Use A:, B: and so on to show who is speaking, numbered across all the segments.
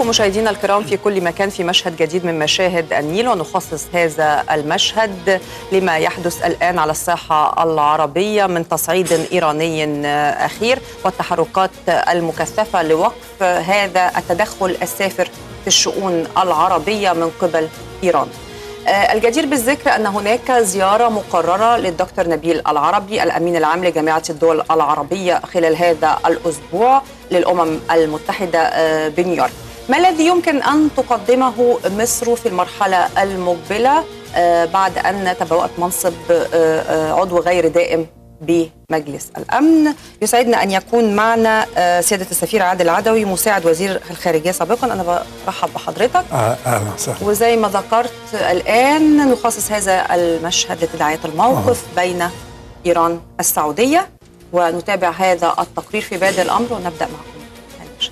A: بكم مشاهدينا الكرام في كل مكان في مشهد جديد من مشاهد النيل ونخصص هذا المشهد لما يحدث الآن على الساحة العربية من تصعيد إيراني أخير والتحركات المكثفة لوقف هذا التدخل السافر في الشؤون العربية من قبل إيران الجدير بالذكر أن هناك زيارة مقررة للدكتور نبيل العربي الأمين العام لجامعة الدول العربية خلال هذا الأسبوع للأمم المتحدة بنيويورك ما الذي يمكن أن تقدمه مصر في المرحلة المقبلة بعد أن تبوأت منصب عضو غير دائم بمجلس الامن يسعدنا ان يكون معنا سياده السفير عادل العدوي مساعد وزير الخارجيه سابقا انا برحب بحضرتك
B: اهلا وسهلا
A: وزي ما ذكرت الان نخصص هذا المشهد لتداعيه الموقف أه. بين ايران السعوديه ونتابع هذا التقرير في بادئ الامر ونبدا معكم المشهد.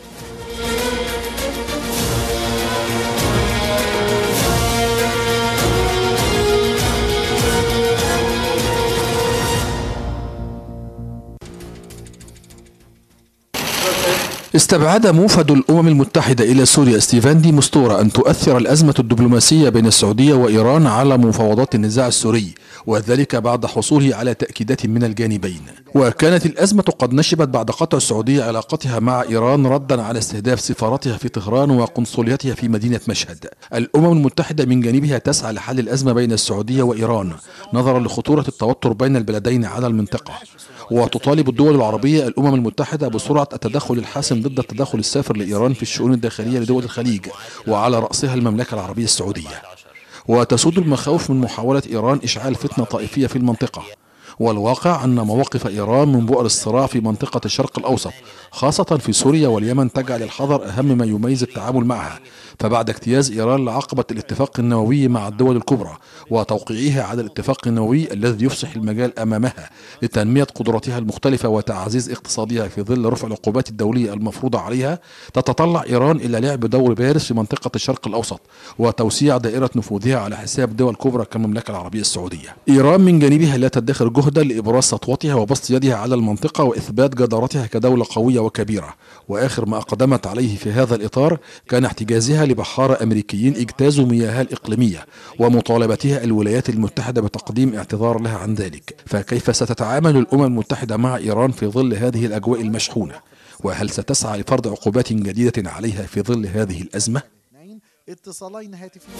C: استبعد موفد الأمم المتحدة إلى سوريا ستيفان دي مستورة أن تؤثر الأزمة الدبلوماسية بين السعودية وإيران على مفاوضات النزاع السوري وذلك بعد حصوله على تأكيدات من الجانبين وكانت الأزمة قد نشبت بعد قطع السعودية علاقتها مع إيران ردا على استهداف سفارتها في طهران وقنصليتها في مدينة مشهد الأمم المتحدة من جانبها تسعى لحل الأزمة بين السعودية وإيران نظرا لخطورة التوتر بين البلدين على المنطقة وتطالب الدول العربية الأمم المتحدة بسرعة التدخل الحاسم ضد التدخل السافر لإيران في الشؤون الداخلية لدول الخليج وعلى رأسها المملكة العربية السعودية وتسود المخاوف من محاولة إيران إشعال فتنة طائفية في المنطقة والواقع أن مواقف إيران من بؤر الصراع في منطقة الشرق الأوسط خاصة في سوريا واليمن تجعل الحذر أهم ما يميز التعامل معها فبعد اجتياز إيران لعقبة الاتفاق النووي مع الدول الكبرى وتوقيعها على الاتفاق النووي الذي يفسح المجال أمامها لتنمية قدراتها المختلفة وتعزيز اقتصادها في ظل رفع العقوبات الدولية المفروضة عليها تتطلع إيران إلى لعب دور بارز في منطقة الشرق الأوسط وتوسيع دائرة نفوذها على حساب دول كبرى كالمملكة العربية السعودية إيران من جانبها لا تدخر جهدا لإبراز سطوتها وبسط يدها على المنطقة وإثبات جدارتها كدولة قوية وكبيرة وآخر ما أقدمت عليه في هذا الإطار كان احتجازها لبحارة أمريكيين اجتازوا مياهها الإقليمية ومطالبتها الولايات المتحدة بتقديم اعتذار لها عن ذلك فكيف ستتعامل الأمم المتحدة مع إيران في ظل هذه الأجواء المشحونة وهل ستسعى لفرض عقوبات جديدة عليها في ظل هذه الأزمة؟
B: اتصالين هاتفيين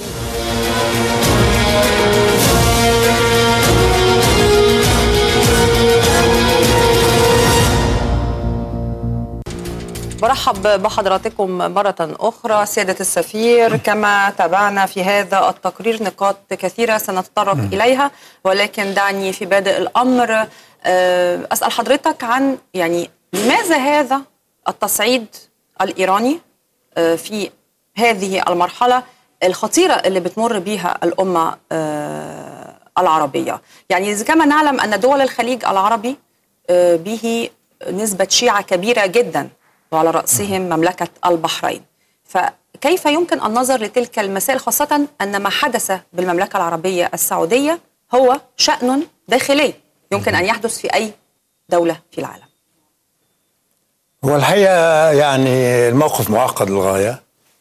A: برحب بحضراتكم مرة أخرى سيادة السفير كما تابعنا في هذا التقرير نقاط كثيرة سنتطرق إليها ولكن دعني في بادئ الأمر أسأل حضرتك عن يعني لماذا هذا التصعيد الإيراني في هذه المرحلة الخطيرة اللي بتمر بها الأمة العربية يعني كما نعلم أن دول الخليج العربي به نسبة شيعة كبيرة جدا وعلى رأسهم مملكة البحرين فكيف يمكن النظر لتلك المسائل خاصة أن ما حدث بالمملكة العربية السعودية هو شأن داخلي يمكن أن يحدث في أي دولة في العالم
B: هو الحقيقة يعني الموقف معقد للغاية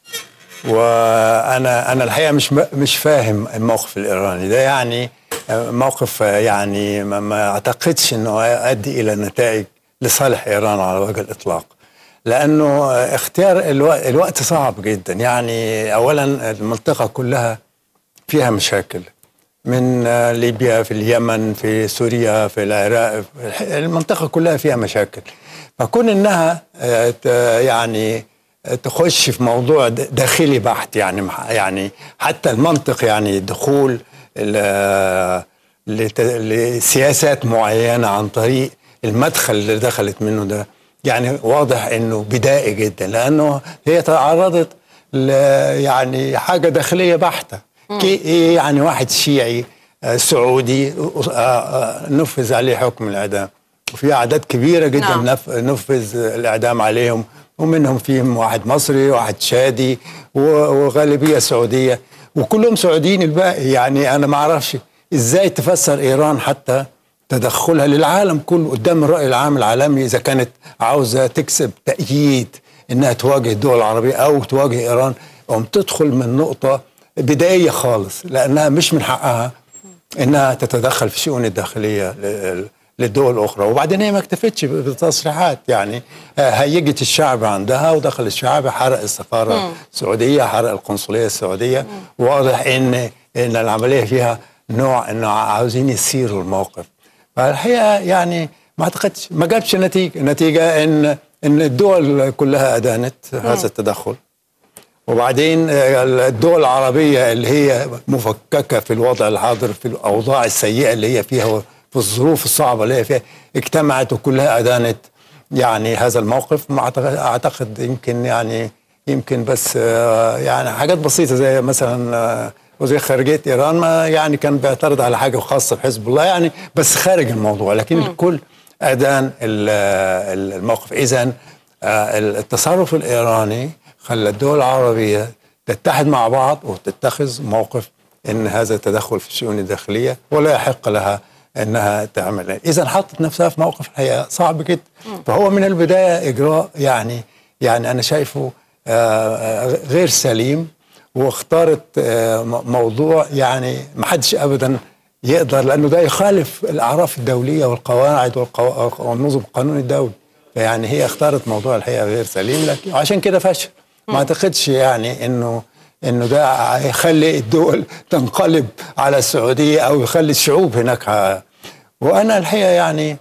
B: وأنا أنا الحقيقة مش مش فاهم الموقف الإيراني ده يعني موقف يعني ما أعتقدش أنه يؤدي إلى نتائج لصالح إيران على وجه الإطلاق لانه اختيار الوقت, الوقت صعب جدا يعني اولا المنطقه كلها فيها مشاكل من ليبيا في اليمن في سوريا في العراق المنطقه كلها فيها مشاكل فكون انها يعني تخش في موضوع داخلي بحت يعني يعني حتى المنطق يعني دخول لسياسات معينه عن طريق المدخل اللي دخلت منه ده يعني واضح انه بدائي جدا لانه هي تعرضت ل يعني حاجه داخليه بحته كي ايه يعني واحد شيعي سعودي نفذ عليه حكم الاعدام وفي اعداد كبيره جدا نعم. نفذ الاعدام عليهم ومنهم فيهم واحد مصري واحد شادي وغالبيه سعوديه وكلهم سعوديين الباقي يعني انا ما اعرفش ازاي تفسر ايران حتى تدخلها للعالم كله قدام الرأي العام العالمي إذا كانت عاوزة تكسب تأييد انها تواجه الدول العربيه او تواجه ايران قوم تدخل من نقطه بدائيه خالص لانها مش من حقها انها تتدخل في الشؤون الداخليه ل- للدول الاخرى وبعدين هي ما اكتفتش بتصريحات يعني آه، هيجت الشعب عندها ودخل الشعب حرق السفاره السعوديه حرق القنصليه السعوديه واضح ان ان العمليه فيها نوع انه عاوزين يسيروا الموقف فالحقيقه يعني ما اعتقدش ما جابش نتيجه نتيجه ان ان الدول كلها ادانت هذا التدخل وبعدين آه، الدول العربية اللي هي مفككة في الوضع الحاضر في الأوضاع السيئة اللي هي فيها وفي الظروف الصعبة اللي هي فيها اجتمعت وكلها أدانت يعني هذا الموقف ما أعتقد, أعتقد يمكن يعني يمكن بس آه، يعني حاجات بسيطة زي مثلا آه، وزير خارجية إيران ما يعني كان بيعترض على حاجة خاصة بحزب الله يعني بس خارج الموضوع لكن الكل أدان ال- ال- الموقف إذا التصرف الإيراني خلى الدول العربية تتحد مع بعض وتتخذ موقف ان هذا تدخل في الشؤون الداخليه ولا يحق لها انها تعمل اذا حطت نفسها في موقف الحقيقه صعب جدا فهو من البدايه اجراء يعني يعني انا شايفه آه، آه، غير سليم واختارت آه، م- موضوع يعني ما حدش ابدا يقدر لانه ده يخالف الاعراف الدوليه والقواعد والقوا- والنظم القانوني الدولي فيعني هي اختارت موضوع الحقيقه غير سليم لكن عشان كده فشل ما اعتقدش يعني انه انه ده هيخلي الدول تنقلب على السعوديه او يخلي الشعوب هناك ه- وانا الحقيقه يعني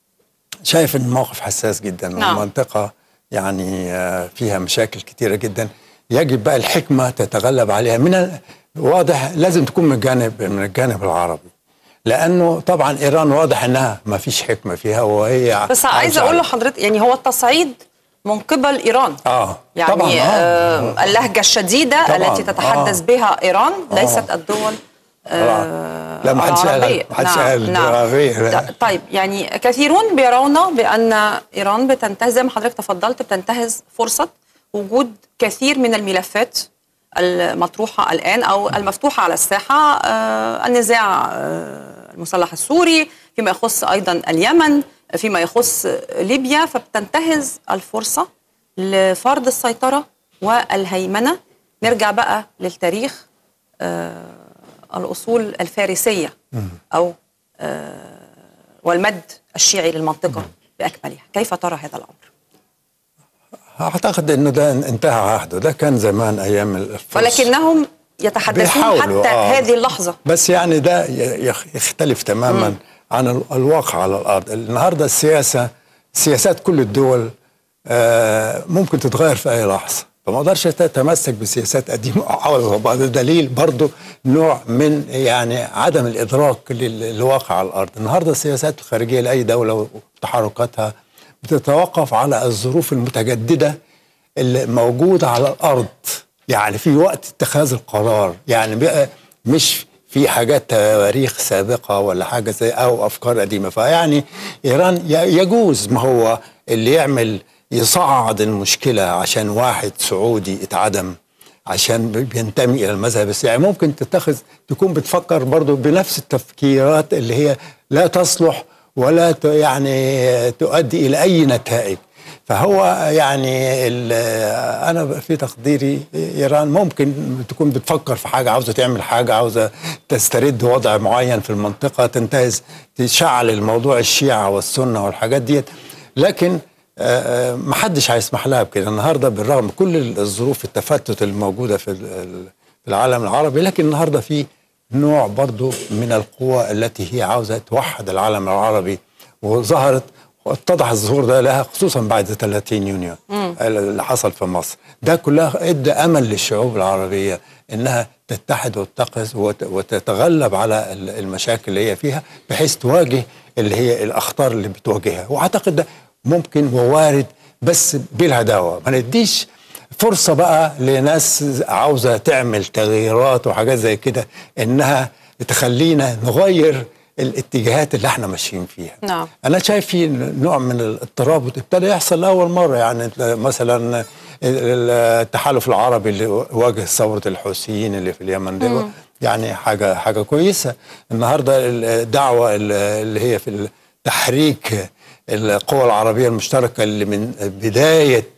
B: شايف ان الموقف حساس جدا
A: نعم.
B: والمنطقه يعني آه، فيها مشاكل كتيره جدا يجب بقى الحكمه تتغلب عليها من ال- واضح لازم تكون من الجانب من الجانب العربي لانه طبعا ايران واضح انها ما فيش حكمه فيها وهي
A: بس عايزه اقول لحضرتك يعني هو التصعيد من قبل ايران
B: اه
A: يعني
B: طبعا
A: آه.
B: آه.
A: اللهجه الشديده
B: طبعاً،
A: التي تتحدث
B: آه.
A: بها ايران
B: آه.
A: ليست الدول
B: طبعاً. لا ما حدش قال
A: العربية.
B: ما حدش
A: نعم،
B: قال
A: نعم.
B: العربية، لا.
A: ط- طيب يعني كثيرون بيرون بان ايران بتنتهز زي ما حضرتك تفضلت بتنتهز فرصه وجود كثير من الملفات المطروحه الان او المفتوحه على الساحه آه، النزاع آه، المسلح السوري فيما يخص ايضا اليمن فيما يخص ليبيا فبتنتهز الفرصه لفرض السيطره والهيمنه نرجع بقى للتاريخ آه، الاصول الفارسيه او آه، والمد الشيعي للمنطقه باكملها كيف ترى هذا الامر
B: اعتقد انه ده انتهى عهده ده كان زمان ايام الفرس
A: ولكنهم يتحدثون
B: بيحاولوا،
A: حتى
B: آه.
A: هذه اللحظه
B: بس يعني ده ي- يخ- يختلف تماما عن ال- الواقع على الارض النهارده السياسه سياسات كل الدول آه، ممكن تتغير في اي لحظه فما اقدرش تتمسك بسياسات قديمه او بعض دليل برضه نوع من يعني عدم الادراك لل- للواقع على الارض النهارده السياسات الخارجيه لاي دوله وتحركاتها بتتوقف على الظروف المتجدده اللي موجوده على الارض يعني في وقت اتخاذ القرار يعني بقى مش في حاجات تواريخ سابقه ولا حاجه زي او افكار قديمه فيعني ايران ي- يجوز ما هو اللي يعمل يصعد المشكله عشان واحد سعودي اتعدم عشان بينتمي الى المذهب الشيعي ممكن تتخذ تكون بتفكر برضو بنفس التفكيرات اللي هي لا تصلح ولا ت- يعني تؤدي الى اي نتائج فهو يعني ال- انا في تقديري ايران ممكن تكون بتفكر في حاجه عاوزه تعمل حاجه عاوزه تسترد وضع معين في المنطقه تنتهز تشعل الموضوع الشيعه والسنه والحاجات ديت لكن آه، آه، ما حدش هيسمح لها بكده النهارده بالرغم من كل الظروف التفتت الموجوده في ال- ال- في العالم العربي لكن النهارده في نوع برضو من القوى التي هي عاوزه توحد العالم العربي وظهرت واتضح الظهور ده لها خصوصا بعد 30 يونيو اللي حصل في مصر ده كلها ادى امل للشعوب العربيه انها تتحد وتتقز وت- وتتغلب على ال- المشاكل اللي هي فيها بحيث تواجه اللي هي الاخطار اللي بتواجهها واعتقد ده ممكن ووارد بس بالهداوه ما نديش فرصة بقى لناس عاوزة تعمل تغييرات وحاجات زي كده انها تخلينا نغير الاتجاهات اللي احنا ماشيين فيها
A: نعم.
B: انا شايف في نوع من الترابط ابتدى يحصل لاول مره يعني مثلا التحالف العربي اللي واجه ثوره الحوثيين اللي في اليمن ده يعني حاجه حاجه كويسه النهارده الدعوه اللي هي في تحريك القوى العربيه المشتركه اللي من بدايه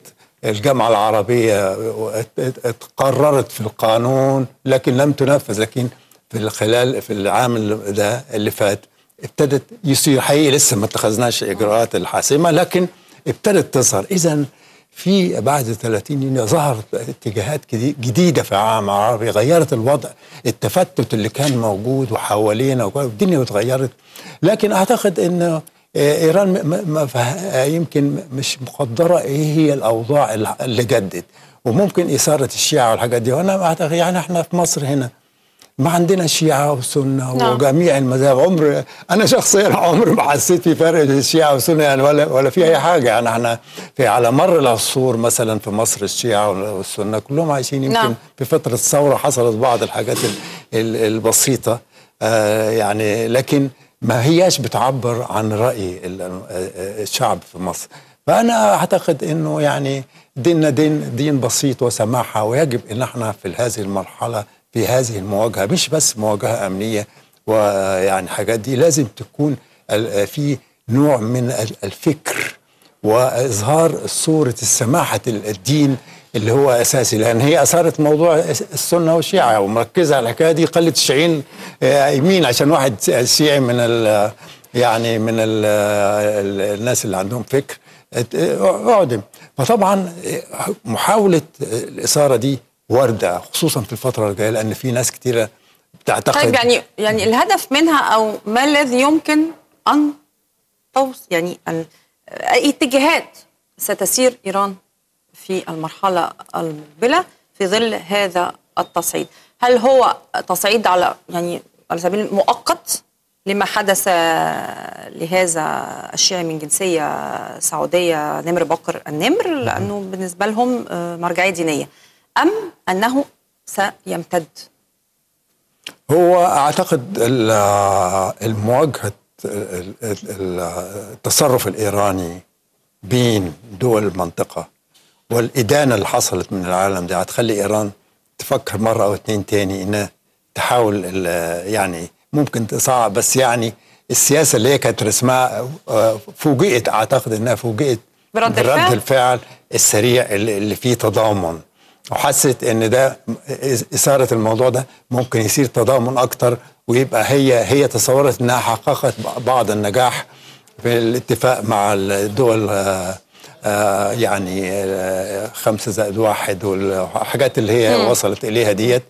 B: الجامعة العربية قررت في القانون لكن لم تنفذ لكن في خلال في العام ده اللي فات ابتدت يصير حقيقي لسه ما اتخذناش اجراءات الحاسمه لكن ابتدت تظهر اذا في بعد 30 يونيو ظهرت اتجاهات جديده في العالم العربي غيرت الوضع التفتت اللي كان موجود وحوالينا والدنيا اتغيرت لكن اعتقد انه ايران ما يمكن مش مقدره ايه هي الاوضاع اللي جدت وممكن اثاره الشيعه والحاجات دي وانا اعتقد يعني احنا في مصر هنا ما عندنا شيعة وسنة نعم. وجميع المذاهب عمر أنا شخصيا عمري ما حسيت في فرق بين الشيعة والسنة يعني ولا ولا في أي حاجة يعني احنا في على مر العصور مثلا في مصر الشيعة والسنة كلهم عايشين يمكن نعم. في فترة الثورة حصلت بعض الحاجات البسيطة آه يعني لكن ما هياش بتعبر عن رأي الشعب في مصر فأنا أعتقد أنه يعني ديننا دين دين بسيط وسماحة ويجب أن احنا في هذه المرحلة في هذه المواجهه مش بس مواجهه امنيه ويعني حاجات دي لازم تكون في نوع من الفكر واظهار صوره السماحه الدين اللي هو اساسي لان هي اثارت موضوع السنه والشيعه ومركزه على الحكايه دي قلت الشيعيين يمين عشان واحد شيعي من ال يعني من ال الناس اللي عندهم فكر اعدم فطبعا محاوله الاثاره دي وارده خصوصا في الفتره الجايه لان في ناس كتيره بتعتقد
A: طيب يعني يعني الهدف منها او ما الذي يمكن ان توص يعني ان اي اتجاهات ستسير ايران في المرحله المقبله في ظل هذا التصعيد هل هو تصعيد على يعني على سبيل مؤقت لما حدث لهذا الشيعي من جنسيه سعوديه نمر بكر النمر لانه بالنسبه لهم مرجعيه دينيه أم أنه سيمتد
B: هو أعتقد المواجهة التصرف الإيراني بين دول المنطقة والإدانة اللي حصلت من العالم ده هتخلي إيران تفكر مرة أو اتنين تاني إنها تحاول يعني ممكن تصعب بس يعني السياسة اللي هي كانت رسمها فوجئت أعتقد إنها فوجئت
A: برد,
B: برد الفعل, الفعل السريع اللي فيه تضامن وحست ان ده اثاره الموضوع ده ممكن يصير تضامن اكتر ويبقى هي هي تصورت انها حققت بعض النجاح في الاتفاق مع الدول آآ آآ يعني خمسة زائد واحد والحاجات اللي هي م. وصلت اليها ديت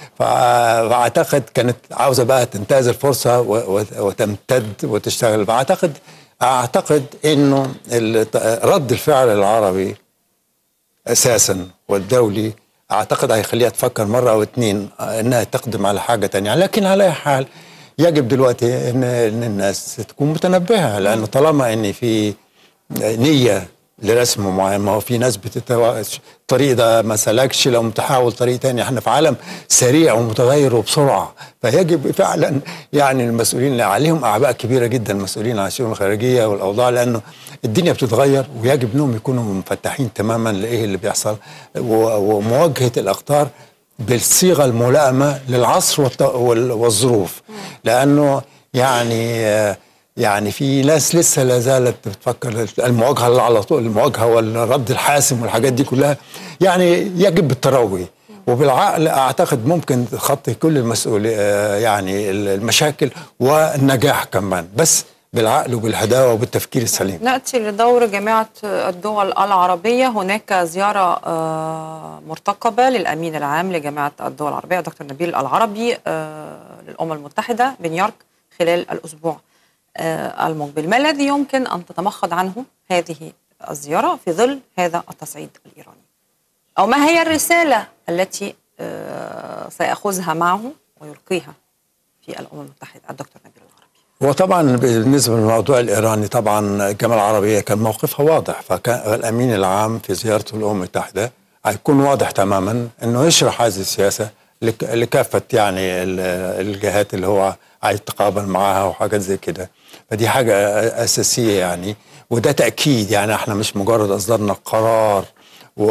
B: فاعتقد كانت عاوزه بقى تنتهز الفرصه وتمتد وتشتغل فاعتقد اعتقد انه رد الفعل العربي اساسا والدولي اعتقد هيخليها تفكر مره او اتنين انها تقدم على حاجه تانية لكن على اي حال يجب دلوقتي ان ان الناس تكون متنبهه لان طالما ان في نيه لرسم معين ما هو في ناس بتتو... الطريق ده ما سلكش لو تحاول طريق تاني احنا في عالم سريع ومتغير وبسرعه فيجب فعلا يعني المسؤولين اللي عليهم اعباء كبيره جدا المسؤولين عن الشؤون الخارجيه والاوضاع لانه الدنيا بتتغير ويجب انهم يكونوا مفتحين تماما لايه اللي بيحصل ومواجهه الاخطار بالصيغه الملائمه للعصر والظروف لانه يعني يعني في ناس لسه لا زالت بتفكر المواجهه على طول المواجهه والرد الحاسم والحاجات دي كلها يعني يجب التروي وبالعقل اعتقد ممكن تخطي كل المسؤول يعني المشاكل والنجاح كمان بس بالعقل وبالهداوه وبالتفكير السليم.
A: ناتي لدور جامعه الدول العربيه هناك زياره مرتقبه للامين العام لجامعه الدول العربيه دكتور نبيل العربي للامم المتحده بنيويورك خلال الاسبوع المقبل ما الذي يمكن أن تتمخض عنه هذه الزيارة في ظل هذا التصعيد الإيراني أو ما هي الرسالة التي سيأخذها معه ويلقيها في الأمم المتحدة الدكتور نبيل العربي
B: وطبعا بالنسبة للموضوع الإيراني طبعا الجامعة العربية كان موقفها واضح فكان الأمين العام في زيارته الأمم المتحدة هيكون واضح تماما أنه يشرح هذه السياسة لكافة يعني الجهات اللي هو عايز يتقابل معاها وحاجات زي كده فدي حاجة أساسية يعني وده تأكيد يعني احنا مش مجرد أصدرنا قرار و...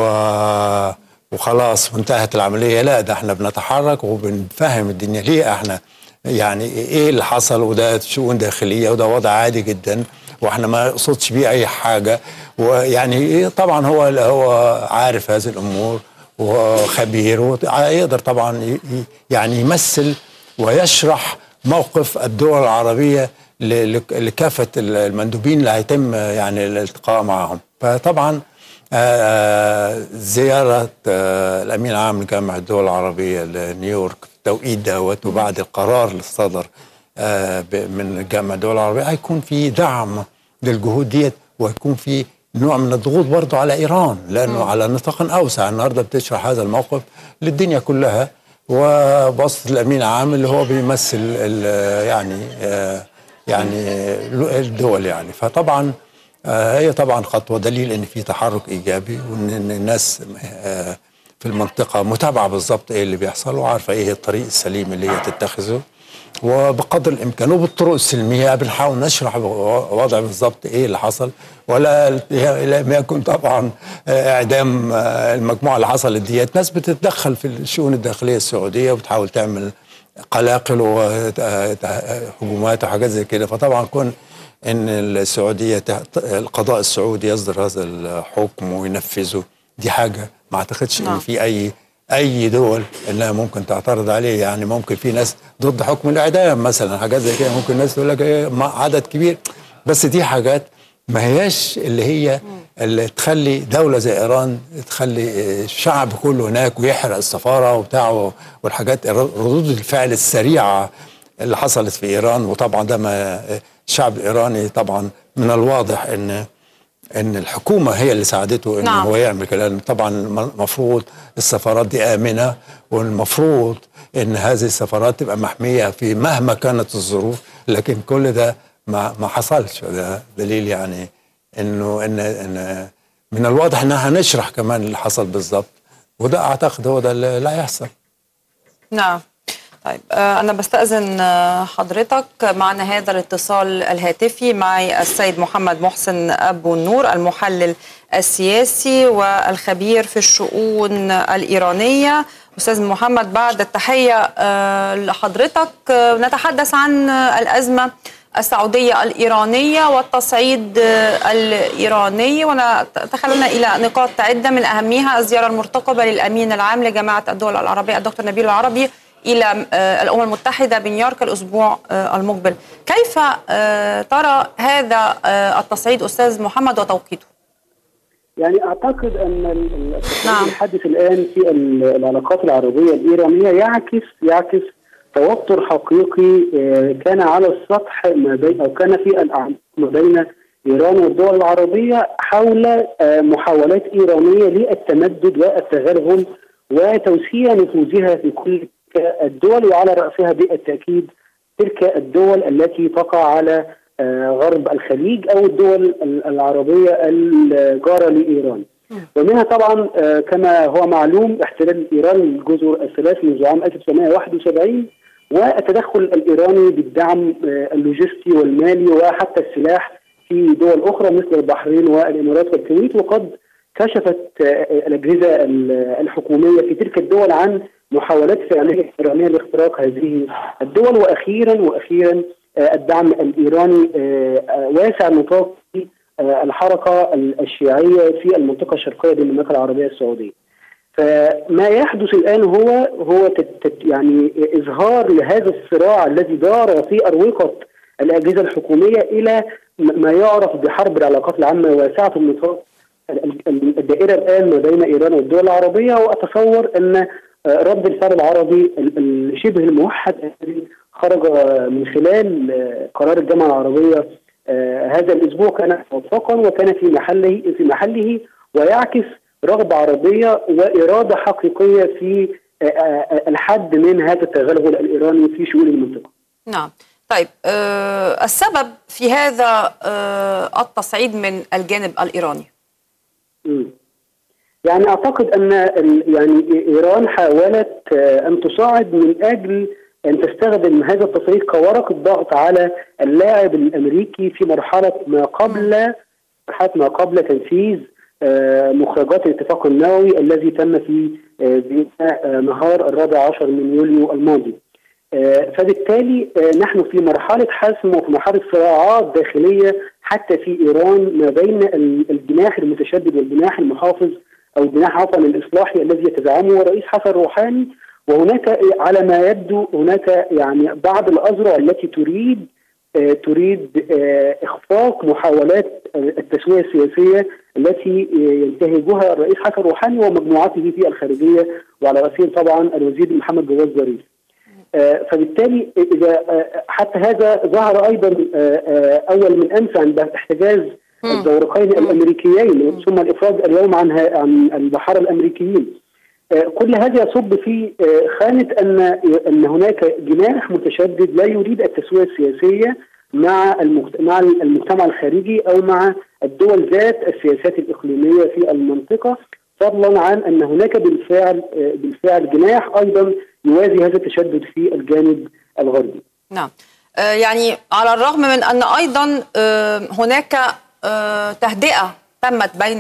B: وخلاص وانتهت العملية لا ده احنا بنتحرك وبنفهم الدنيا ليه احنا يعني ايه اللي حصل وده شؤون داخلية وده وضع عادي جدا واحنا ما نقصدش بيه اي حاجه ويعني طبعا هو هو عارف هذه الامور وخبير ويقدر طبعا ي- ي- يعني يمثل ويشرح موقف الدول العربيه ل- لك- لكافه المندوبين اللي هيتم يعني الالتقاء معهم فطبعا آه، زيارة آه، الأمين العام لجامعة الدول العربية لنيويورك في التوقيت دوت وبعد القرار اللي صدر آه، ب- من جامعة الدول العربية هيكون في دعم للجهود ديت وهيكون في نوع من الضغوط برضه على إيران لأنه على نطاق أوسع النهاردة بتشرح هذا الموقف للدنيا كلها وبواسطة الأمين العام اللي هو بيمثل ال- يعني آه، يعني الدول يعني فطبعا آه، هي طبعا خطوه دليل ان في تحرك ايجابي وان إن الناس آه، في المنطقه متابعه بالظبط ايه اللي بيحصل وعارفه ايه الطريق السليم اللي هي تتخذه وبقدر الامكان وبالطرق السلميه بنحاول نشرح وضع بالظبط ايه اللي حصل ولا لم يكن طبعا آه، اعدام آه، المجموعه اللي حصلت ديت ناس بتتدخل في الشؤون الداخليه السعوديه وبتحاول تعمل قلاقل وهجومات وحاجات زي كده فطبعا كون ان السعوديه تحت- القضاء السعودي يصدر هذا الحكم وينفذه دي حاجه ما اعتقدش ان
A: نعم.
B: في اي اي دول انها ممكن تعترض عليه يعني ممكن في ناس ضد حكم الاعدام مثلا حاجات زي كده ممكن الناس تقول لك ايه ما- عدد كبير بس دي حاجات ما هياش اللي هي اللي تخلي دولة زي إيران تخلي الشعب كله هناك ويحرق السفارة وبتاع والحاجات ردود الفعل السريعة اللي حصلت في إيران وطبعا ده ما الشعب الإيراني طبعا من الواضح إن ان الحكومه هي اللي ساعدته ان
A: نعم.
B: هو يعمل كده لأن طبعا المفروض السفارات دي امنه والمفروض ان هذه السفارات تبقى محميه في مهما كانت الظروف لكن كل ده ما ما حصلش ده دليل يعني انه ان ان من الواضح ان هنشرح كمان اللي حصل بالظبط وده اعتقد هو ده اللي هيحصل
A: نعم طيب آه، أنا بستأذن آه، حضرتك معنا هذا الاتصال الهاتفي معي السيد محمد محسن أبو النور المحلل السياسي والخبير في الشؤون الإيرانية أستاذ محمد بعد التحية آه، لحضرتك آه، نتحدث عن آه، الأزمة السعودية الإيرانية والتصعيد آه، الإيراني ونتخللنا إلى نقاط عدة من أهمها الزيارة المرتقبة للأمين العام لجامعة الدول العربية الدكتور نبيل العربي إلى آه، الأمم المتحدة بنيويورك الأسبوع آه، المقبل كيف آه، ترى هذا آه، التصعيد أستاذ محمد وتوقيته؟
D: يعني اعتقد ان ال- التصعيد
A: نعم.
D: الحادث الان في ال- العلاقات العربيه الايرانيه يعكس يعكس توتر حقيقي آه، كان على السطح ما بين او كان في الاعماق ما بين ايران والدول العربيه حول آه، محاولات ايرانيه للتمدد والتغلغل وتوسيع نفوذها في كل تلك الدول وعلى راسها بالتاكيد تلك الدول التي تقع على آه، غرب الخليج او الدول ال- العربيه الجاره لايران. ومنها طبعا آه، كما هو معلوم احتلال ايران الجزر الثلاث منذ عام 1971 والتدخل الايراني بالدعم آه، اللوجستي والمالي وحتى السلاح في دول اخرى مثل البحرين والامارات والكويت وقد كشفت آه، الاجهزه ال- الحكوميه في تلك الدول عن محاولات فعليه ايرانيه لاختراق هذه الدول واخيرا واخيرا آه، الدعم الايراني آه، آه، واسع النطاق في آه، الحركه الشيعيه في المنطقه الشرقيه للمملكه العربيه السعوديه. فما يحدث الان هو هو تت تت يعني اظهار لهذا الصراع الذي دار في اروقه الاجهزه الحكوميه الى م- ما يعرف بحرب العلاقات العامه واسعه النطاق ال- ال- الدائره الان ما بين ايران والدول العربيه واتصور ان آه، رد الفعل العربي ال- ال- شبه الموحد الذي خرج آه، من خلال آه، قرار الجامعه العربيه آه، هذا الاسبوع كان موفقا وكان في محله في محله ويعكس رغبه عربيه واراده حقيقيه في آه، آه، الحد من هذا التغلغل الايراني في شؤون المنطقه.
A: نعم طيب آه، السبب في هذا آه، التصعيد من الجانب الإيراني
D: مم. يعني اعتقد ان ال- يعني ايران حاولت آه، ان تصاعد من اجل ان تستخدم هذا التصعيد كورقه ضغط على اللاعب الامريكي في مرحله ما قبل مرحله ما قبل تنفيذ آه، مخرجات الاتفاق النووي الذي تم في آه، فيينا آه، نهار الرابع عشر من يوليو الماضي. آه، فبالتالي آه، نحن في مرحله حسم وفي مرحله صراعات داخليه حتى في ايران ما بين الجناح المتشدد والجناح المحافظ او الجناح عفوا الاصلاحي الذي يتزعمه الرئيس حسن روحاني وهناك على ما يبدو هناك يعني بعض الاذرع التي تريد آه تريد آه اخفاق محاولات التسويه السياسيه التي ينتهجها الرئيس حسن روحاني ومجموعته في الخارجيه وعلى راسهم طبعا الوزير محمد جواد ظريف. آه فبالتالي اذا حتى هذا ظهر ايضا اول من امس عند احتجاز الزورقين الامريكيين ثم الافراج اليوم عن عن البحاره الامريكيين. كل هذا يصب في خانه ان ان هناك جناح متشدد لا يريد التسويه السياسيه مع مع المجتمع الخارجي او مع الدول ذات السياسات الاقليميه في المنطقه فضلا عن ان هناك بالفعل بالفعل جناح ايضا يوازي هذا التشدد في الجانب الغربي.
A: نعم. يعني على الرغم من ان ايضا هناك تهدئه تمت بين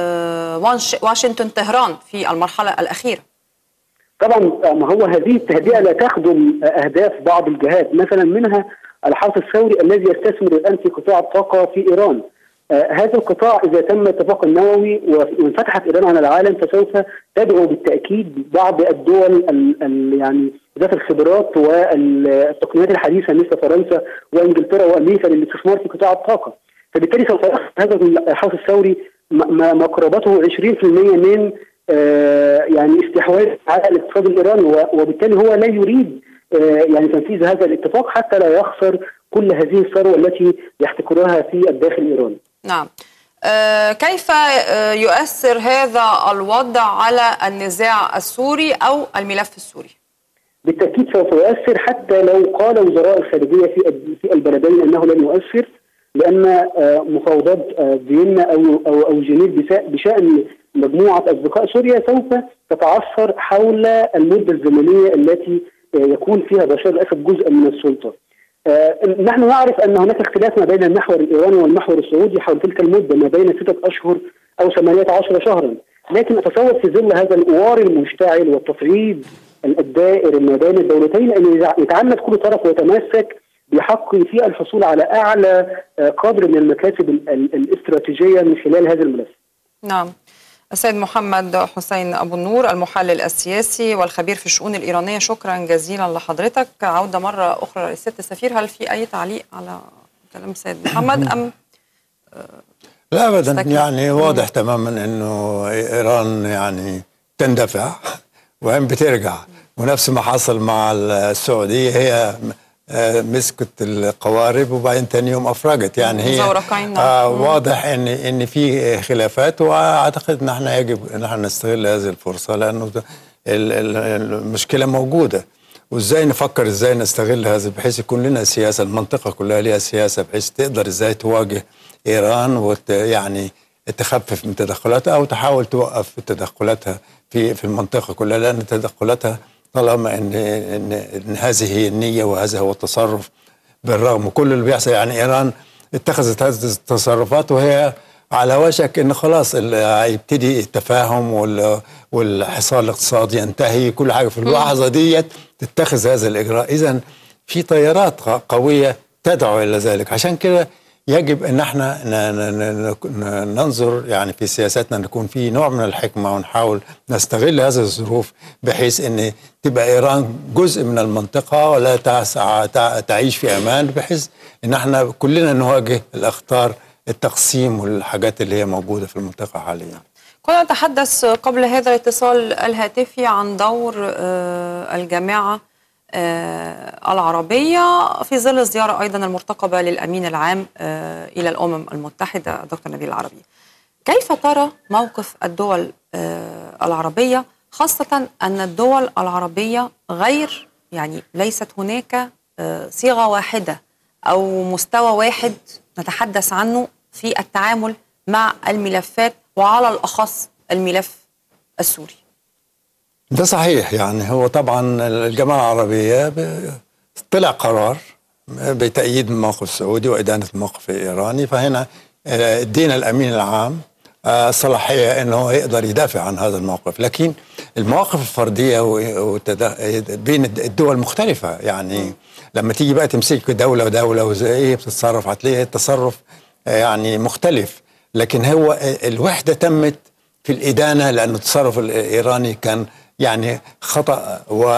A: واشنطن طهران في المرحله الاخيره.
D: طبعا ما هو هذه التهدئه لا تخدم اهداف بعض الجهات مثلا منها الحرس الثوري الذي يستثمر الان في قطاع الطاقه في ايران. آه هذا القطاع اذا تم الاتفاق النووي وانفتحت ايران على العالم فسوف تدعو بالتاكيد بعض الدول ال ال يعني ذات الخبرات والتقنيات الحديثه مثل فرنسا وانجلترا وامريكا للاستثمار في قطاع الطاقه. فبالتالي سوف ياخذ هذا الحرس الثوري ما قرابته 20% من آه يعني استحواذ على الاقتصاد الايراني وبالتالي هو لا يريد آه يعني تنفيذ هذا الاتفاق حتى لا يخسر كل هذه الثروه التي يحتكرها في الداخل الايراني.
A: نعم. آه كيف يؤثر هذا الوضع على النزاع السوري او الملف السوري؟
D: بالتاكيد سوف يؤثر حتى لو قال وزراء الخارجيه في في البلدين انه لن يؤثر لان مفاوضات فيينا او او او جنيف بشان مجموعه اصدقاء سوريا سوف تتعثر حول المده الزمنيه التي يكون فيها بشار الاسد جزءا من السلطه. نحن نعرف ان هناك اختلاف ما بين المحور الايراني والمحور السعودي حول تلك المده ما بين سته اشهر او 18 شهرا، لكن اتصور في ظل هذا الوار المشتعل والتصعيد الدائر ما بين الدولتين ان يتعمد كل طرف ويتمسك بحقه في الحصول على اعلى قدر من المكاسب الاستراتيجيه من خلال هذا الملف.
A: نعم. السيد محمد حسين ابو النور المحلل السياسي والخبير في الشؤون الايرانيه شكرا جزيلا لحضرتك عوده مره اخرى للست السفير هل في اي تعليق على كلام السيد محمد ام
B: لا ابدا يعني واضح تماما انه ايران يعني تندفع وين بترجع ونفس ما حصل مع السعوديه هي مسكت القوارب وبعدين ثاني يوم افرجت يعني هي آه واضح ان ان في خلافات واعتقد ان احنا يجب ان احنا نستغل هذه الفرصه لانه المشكله موجوده وازاي نفكر ازاي نستغل هذا بحيث يكون لنا سياسه المنطقه كلها لها سياسه بحيث تقدر ازاي تواجه ايران وت يعني تخفف من تدخلاتها او تحاول توقف تدخلاتها في في المنطقه كلها لان تدخلاتها طالما ان ان, إن هذه هي النيه وهذا هو التصرف بالرغم كل اللي بيحصل يعني ايران اتخذت هذه التصرفات وهي على وشك ان خلاص هيبتدي التفاهم والحصار الاقتصادي ينتهي كل حاجه في اللحظه ديت تتخذ هذا الاجراء اذا في تيارات قويه تدعو الى ذلك عشان كده يجب ان احنا ننظر يعني في سياساتنا نكون في نوع من الحكمه ونحاول نستغل هذه الظروف بحيث ان تبقى ايران جزء من المنطقه ولا تسعى تعيش في امان بحيث ان احنا كلنا نواجه الاخطار التقسيم والحاجات اللي هي موجوده في المنطقه حاليا.
A: كنا نتحدث قبل هذا الاتصال الهاتفي عن دور الجامعه العربية في ظل الزيارة أيضا المرتقبة للأمين العام إلى الأمم المتحدة دكتور نبيل العربي كيف ترى موقف الدول العربية خاصة أن الدول العربية غير يعني ليست هناك صيغة واحدة أو مستوى واحد نتحدث عنه في التعامل مع الملفات وعلى الأخص الملف السوري
B: ده صحيح يعني هو طبعا الجامعة العربية طلع قرار بتأييد الموقف السعودي وإدانة الموقف الإيراني فهنا ادينا الأمين العام صلاحية أنه يقدر يدافع عن هذا الموقف لكن المواقف الفردية بين الدول مختلفة يعني لما تيجي بقى تمسك دولة ودولة وزي ايه بتتصرف هتلاقي التصرف يعني مختلف لكن هو الوحده تمت في الادانه لأن التصرف الايراني كان يعني خطا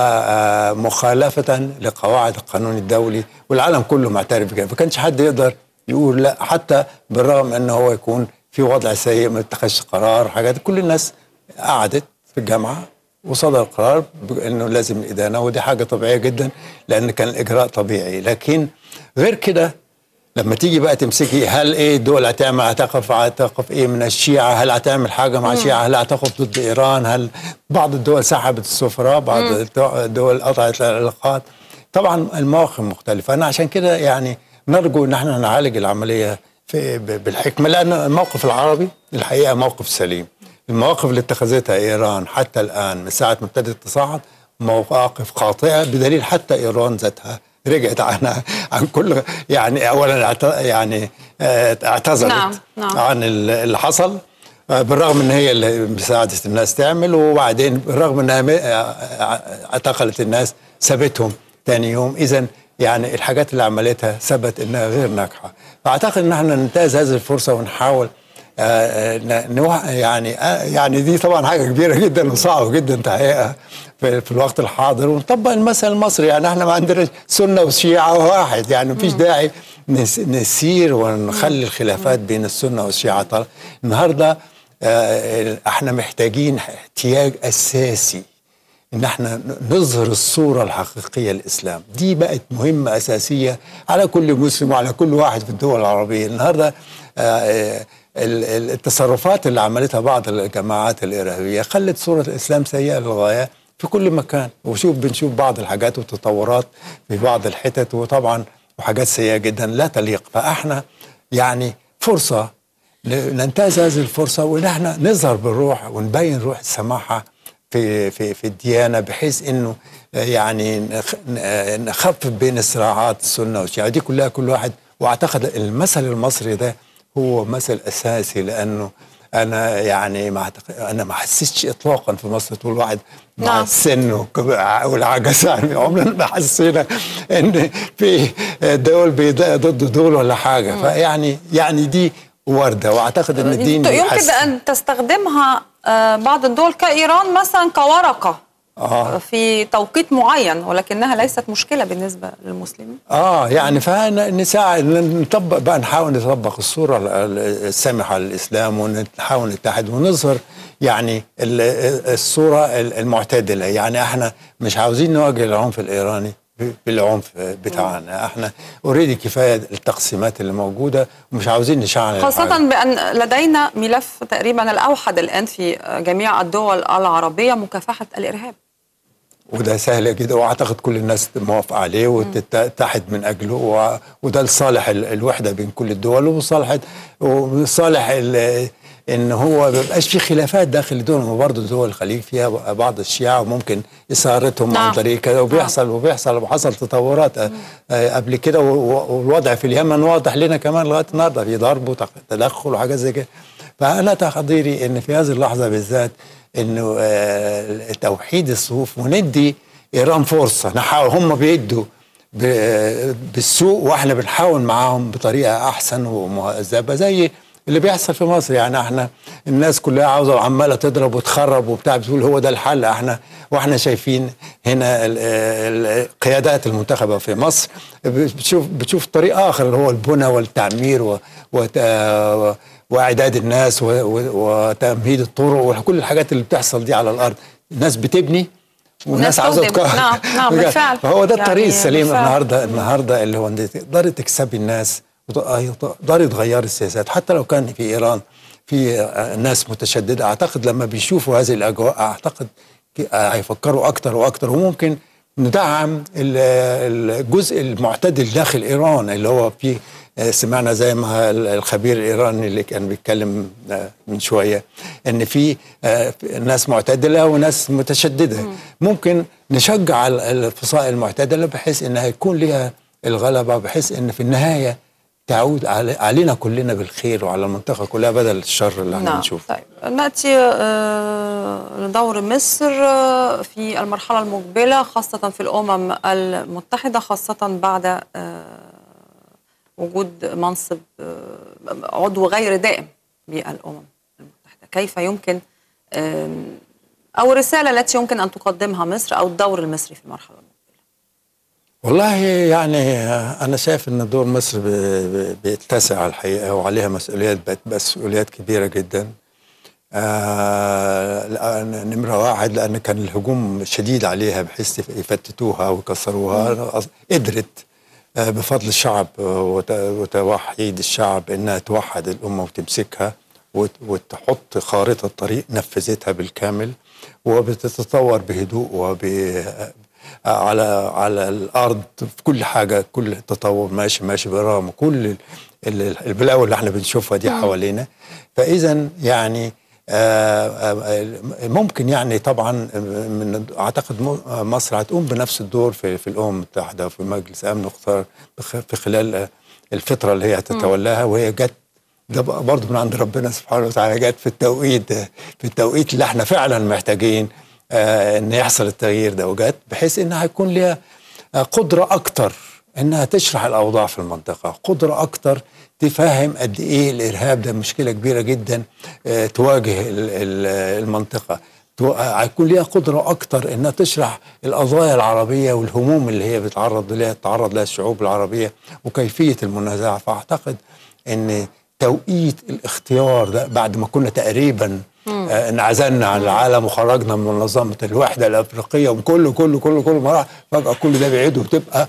B: ومخالفه لقواعد القانون الدولي والعالم كله معترف بكده فكانش حد يقدر يقول لا حتى بالرغم انه هو يكون في وضع سيء ما اتخذش قرار حاجات كل الناس قعدت في الجامعه وصدر قرار انه لازم الادانه ودي حاجه طبيعيه جدا لان كان الاجراء طبيعي لكن غير كده لما تيجي بقى تمسكي هل ايه الدول هتعمل هتقف هتقف ايه من الشيعه هل هتعمل حاجه مع الشيعه هل هتقف ضد ايران هل بعض الدول سحبت السفراء بعض الدول قطعت العلاقات طبعا المواقف مختلفه انا عشان كده يعني نرجو ان احنا نعالج العمليه في بالحكمه لان الموقف العربي الحقيقه موقف سليم المواقف اللي اتخذتها ايران حتى الان من ساعه ما ابتدت تصاعد مواقف خاطئه بدليل حتى ايران ذاتها رجعت عن عن كل يعني اولا يعني اعتذرت
A: نعم نعم.
B: عن اللي حصل بالرغم ان هي اللي ساعدت الناس تعمل وبعدين بالرغم انها اعتقلت الناس سابتهم ثاني يوم اذا يعني الحاجات اللي عملتها ثبت انها غير ناجحه فاعتقد ان احنا ننتهز هذه الفرصه ونحاول آه يعني آه يعني دي طبعا حاجه كبيره جدا وصعبه جدا تحقيقها في, في الوقت الحاضر ونطبق المثل المصري يعني احنا ما عندناش سنه وشيعه واحد يعني مفيش داعي نسير ونخلي الخلافات بين السنه والشيعه طبعا النهارده آه احنا محتاجين احتياج اساسي ان احنا نظهر الصوره الحقيقيه للاسلام دي بقت مهمه اساسيه على كل مسلم وعلى كل واحد في الدول العربيه النهارده آه التصرفات اللي عملتها بعض الجماعات الارهابيه خلت صوره الاسلام سيئه للغايه في كل مكان وشوف بنشوف بعض الحاجات والتطورات في بعض الحتت وطبعا وحاجات سيئه جدا لا تليق فاحنا يعني فرصه ننتهز هذه الفرصه وان احنا نظهر بالروح ونبين روح السماحه في في في الديانه بحيث انه يعني نخفف بين الصراعات السنه والشيعه دي كلها كل واحد واعتقد المثل المصري ده هو مثل اساسي لانه انا يعني ما انا ما حسيتش اطلاقا في مصر طول الواحد مع
A: نعم.
B: السن والعجز يعني عمرنا ما حسينا ان في دول ضد دول ولا حاجه فيعني يعني دي ورده واعتقد ان الدين
A: يمكن ان تستخدمها بعض الدول كايران مثلا كورقه
B: آه.
A: في توقيت معين ولكنها ليست مشكله بالنسبه للمسلمين
B: اه يعني فنساعد نطبق بقى نحاول نطبق الصوره السامحه للاسلام ونحاول نتحد ونظهر يعني الصوره المعتدله يعني احنا مش عاوزين نواجه العنف الايراني بالعنف بتاعنا احنا اوريدي كفايه التقسيمات اللي موجوده ومش عاوزين نشعل
A: خاصة الحاجة. بأن لدينا ملف تقريبا الأوحد الآن في جميع الدول العربية مكافحة الإرهاب
B: وده سهل جدا واعتقد كل الناس موافقه عليه وتتحد من اجله و... وده لصالح الوحده بين كل الدول وصالح وصالح ان هو ما يبقاش في خلافات داخل الدول وبرضه دول الخليج فيها بعض الشيعة وممكن اثارتهم
A: نعم.
B: عن طريق كده وبيحصل وبيحصل وحصل تطورات قبل كده والوضع في اليمن واضح لنا كمان لغايه النهارده في ضرب وتدخل وحاجات زي كده فانا تقديري ان في هذه اللحظه بالذات انه آه توحيد الصفوف وندي ايران فرصه نحاول هم بيدوا بالسوق واحنا بنحاول معاهم بطريقه احسن ومهذبه زي اللي بيحصل في مصر يعني احنا الناس كلها عاوزه وعماله تضرب وتخرب وبتاع بتقول هو ده الحل احنا واحنا شايفين هنا القيادات المنتخبه في مصر بتشوف بتشوف طريق اخر اللي هو البنى والتعمير و, و واعداد الناس وتمهيد الطرق وكل الحاجات اللي بتحصل دي على الارض الناس بتبني والناس عاوزه
A: تكهرب نعم نعم بالفعل
B: فهو ده الطريق يعني السليم بالفعل. النهارده النهارده اللي هو تقدري تكسبي الناس تقدري تغيري السياسات حتى لو كان في ايران في ناس متشدده اعتقد لما بيشوفوا هذه الاجواء اعتقد هيفكروا اكتر واكتر وممكن ندعم الجزء المعتدل داخل ايران اللي هو في سمعنا زي ما الخبير الايراني اللي كان بيتكلم من شويه ان في ناس معتدله وناس متشدده ممكن نشجع الفصائل المعتدله بحيث انها يكون لها الغلبه بحيث ان في النهايه تعود علينا كلنا بالخير وعلى المنطقه كلها بدل الشر اللي احنا
A: نعم.
B: بنشوفه.
A: طيب ناتي لدور مصر في المرحله المقبله خاصه في الامم المتحده خاصه بعد وجود منصب آه، عضو غير دائم بالامم المتحده كيف يمكن آم، او الرساله التي يمكن ان تقدمها مصر او الدور المصري في المرحله المقبله
B: والله يعني انا شايف ان دور مصر ب- ب- بيتسع الحقيقه وعليها مسؤوليات بقت مسؤوليات كبيره جدا آه لأن- نمره واحد لان كان الهجوم شديد عليها بحيث يفتتوها ويكسروها قدرت آه بفضل الشعب آه، وت- وتوحيد الشعب انها توحد الامه وتمسكها وت- وتحط خارطه طريق نفذتها بالكامل وبتتطور بهدوء وب على على الارض في كل حاجه كل التطور ماشي ماشي برغم كل ال- ال- البلاوي اللي احنا بنشوفها دي حوالينا فاذا يعني آه، آه، ممكن يعني طبعا من اعتقد م- مصر هتقوم بنفس الدور في في الامم المتحده وفي مجلس امن واقترار بخ- في خلال الفتره اللي هي هتتولاها وهي جت ده بقى برضه من عند ربنا سبحانه وتعالى جت في التوقيت ده في التوقيت اللي احنا فعلا محتاجين آه ان يحصل التغيير ده وجت بحيث انها هيكون ليها آه قدره اكتر انها تشرح الاوضاع في المنطقه قدره اكتر تفهم قد ايه الارهاب ده مشكله كبيره جدا آه تواجه ال- ال- المنطقه تو- هيكون ليها قدره اكتر انها تشرح القضايا العربيه والهموم اللي هي بتعرض لها تتعرض لها الشعوب العربيه وكيفيه المنازعه فاعتقد ان توقيت الاختيار ده بعد ما كنا تقريبا آه، انعزلنا عن العالم وخرجنا من منظمه الوحده الافريقيه وكله كله كله كله مرة فجاه كل ده بعيد وتبقى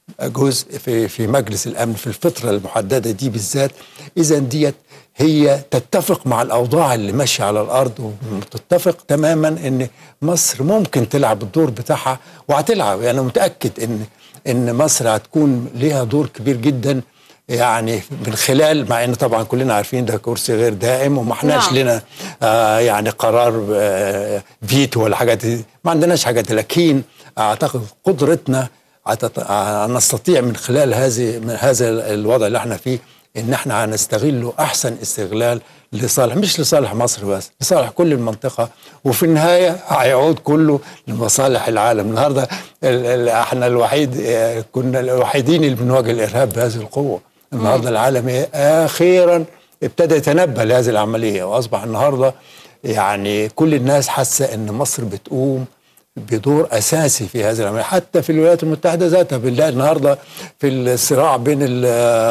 B: جزء في في مجلس الامن في الفتره المحدده دي بالذات اذا ديت هي تتفق مع الاوضاع اللي ماشيه على الارض وتتفق تماما ان مصر ممكن تلعب الدور بتاعها وهتلعب يعني انا متاكد ان ان مصر هتكون ليها دور كبير جدا يعني من خلال مع ان طبعا كلنا عارفين ده كرسي غير دائم وما احناش
A: نعم.
B: لنا آه يعني قرار آه فيتو ولا حاجات دي ما عندناش حاجات دي. لكن اعتقد قدرتنا عتت- آه، نستطيع من خلال هذه من هذا الوضع اللي احنا فيه ان احنا هنستغله احسن استغلال لصالح مش لصالح مصر بس لصالح كل المنطقه وفي النهايه هيعود كله لمصالح العالم النهارده ال- ال- احنا الوحيد آه، كنا الوحيدين اللي بنواجه الارهاب بهذه القوه النهارده العالم إيه؟ اخيرا ابتدى يتنبه لهذه العمليه واصبح النهارده يعني كل الناس حاسه ان مصر بتقوم بدور اساسي في هذه العمليه حتى في الولايات المتحده ذاتها بالله النهارده في الصراع بين ال-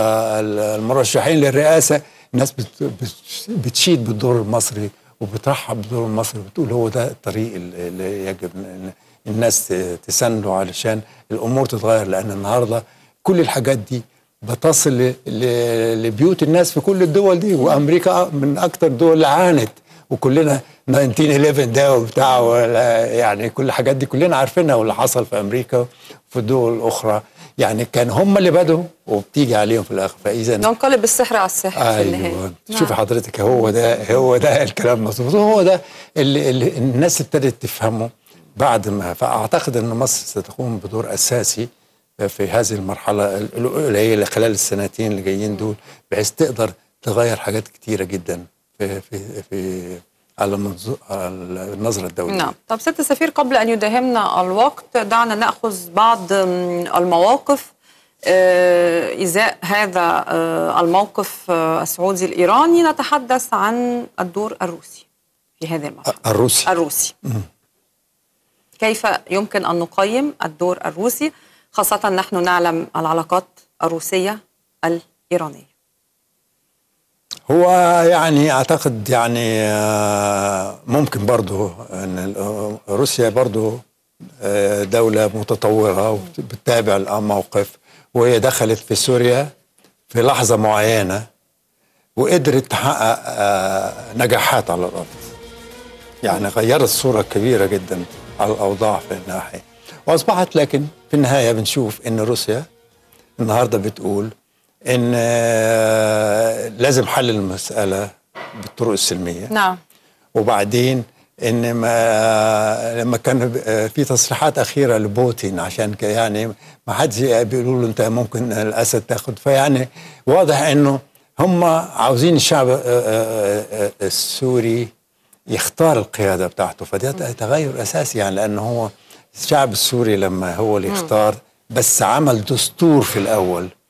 B: ال- المرشحين للرئاسه الناس بت- بت- بتشيد بالدور المصري وبترحب بالدور المصري وبتقول هو ده الطريق اللي- اللي يجب إن الناس ت- تسنده علشان الامور تتغير لان النهارده كل الحاجات دي بتصل ل- ل- لبيوت الناس في كل الدول دي وامريكا من اكتر الدول اللي عانت وكلنا 1911 ده وبتاع ولا- يعني كل الحاجات دي كلنا عارفينها واللي حصل في امريكا وفي الدول الاخرى يعني كان هم اللي بدوا وبتيجي عليهم في الاخر فاذا
A: ينقلب السحر على السحر في النهايه
B: ايوه شوفي حضرتك هو ده هو ده الكلام مظبوط هو ده اللي, اللي الناس ابتدت تفهمه بعد ما فاعتقد ان مصر ستقوم بدور اساسي في هذه المرحله القليله خلال السنتين اللي جايين دول بحيث تقدر تغير حاجات كتيره جدا في في في على منظور على النظره الدوليه
A: نعم طب ست سفير قبل أن يداهمنا الوقت دعنا نأخذ بعض م، المواقف آه، إزاء هذا آه، الموقف آه، السعودي الإيراني نتحدث عن الدور الروسي في هذه المرحلة
B: الروسي
A: الروسي كيف يمكن أن نقيم الدور الروسي خاصة نحن نعلم العلاقات الروسية الإيرانية
B: هو يعني اعتقد يعني آه، ممكن برضو ان ال- روسيا برضو آه، دولة متطورة وبتتابع الموقف وهي دخلت في سوريا في لحظة معينة وقدرت تحقق آه، نجاحات على الأرض يعني غيرت صورة كبيرة جدا على الأوضاع في الناحية وأصبحت لكن في النهاية بنشوف إن روسيا النهارده بتقول ان آه، لازم حل المساله بالطرق السلميه
A: نعم
B: وبعدين ان ما لما كان آه، في تصريحات اخيره لبوتين عشان كده يعني ما حدش بيقولوا له انت ممكن الاسد تاخد فيعني واضح انه هم عاوزين الشعب آه، آه، آه، السوري يختار القياده بتاعته فده تغير اساسي يعني لانه هو الشعب السوري لما هو اللي يختار بس عمل دستور في الاول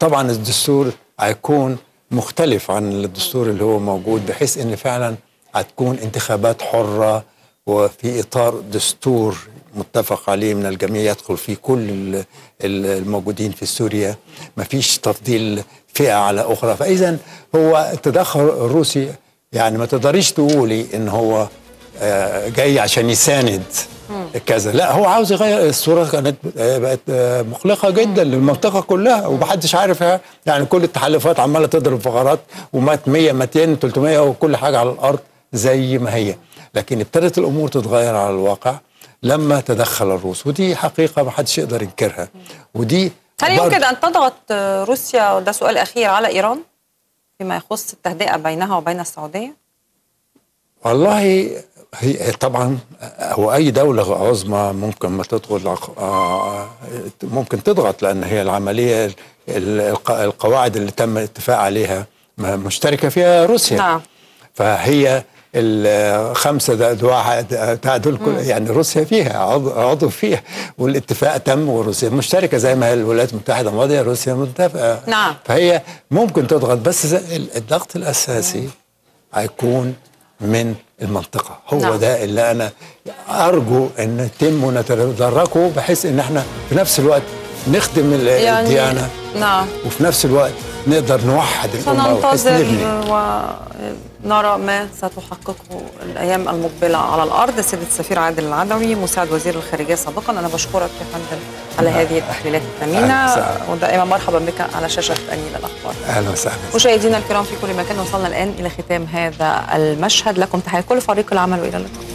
B: طبعا الدستور هيكون مختلف عن الدستور اللي هو موجود بحيث ان فعلا هتكون انتخابات حره وفي اطار دستور متفق عليه من الجميع يدخل فيه كل ال- ال- الموجودين في سوريا ما فيش تفضيل فئه على اخرى فاذا هو التدخل الروسي يعني ما تقدريش تقولي ان هو آه، جاي عشان يساند كذا لا هو عاوز يغير الصوره كانت آه، بقت آه، مقلقه جدا للمنطقه كلها ومحدش عارف يعني كل التحالفات عماله تضرب فقرات ومات 100 200 300 وكل حاجه على الارض زي ما هي لكن ابتدت الامور تتغير على الواقع لما تدخل الروس ودي حقيقه ما حدش يقدر ينكرها ودي
A: هل
B: برضه-
A: يمكن ان تضغط روسيا وده سؤال اخير على ايران فيما يخص التهدئه بينها وبين السعوديه؟
B: والله هي طبعا هو اي دوله عظمى ممكن ما تضغط آه، ممكن تضغط لان هي العمليه ال- الق- القواعد اللي تم الاتفاق عليها ما- مشتركه فيها روسيا
A: نعم.
B: فهي الخمسه ده ده واحد ده دول كل يعني روسيا فيها عضو, عضو فيها والاتفاق تم وروسيا مشتركه زي ما هي الولايات المتحده ماضيه روسيا متفقه
A: نعم.
B: فهي ممكن تضغط بس زي- الضغط الاساسي هيكون من المنطقة هو
A: نعم.
B: نعم. ده اللي أنا أرجو أن يتم ونتدركه بحيث أن احنا في نفس الوقت نخدم ال- الديانة
A: نعم
B: وفي نفس الوقت نقدر نوحد الأمة بحيث
A: سننتظر
B: نبني
A: ونرى ما ستحققه الايام المقبله على الارض سيد السفير عادل العدوي مساعد وزير الخارجيه سابقا انا بشكرك يا فندم على هذه التحليلات الثمينه
B: أهلا وسهلا.
A: ودائما مرحبا بك على شاشه انيل الاخبار
B: أهلا وسهلا
A: مشاهدينا الكرام في كل مكان وصلنا الان الى ختام هذا المشهد لكم تحيه كل فريق العمل والى اللقاء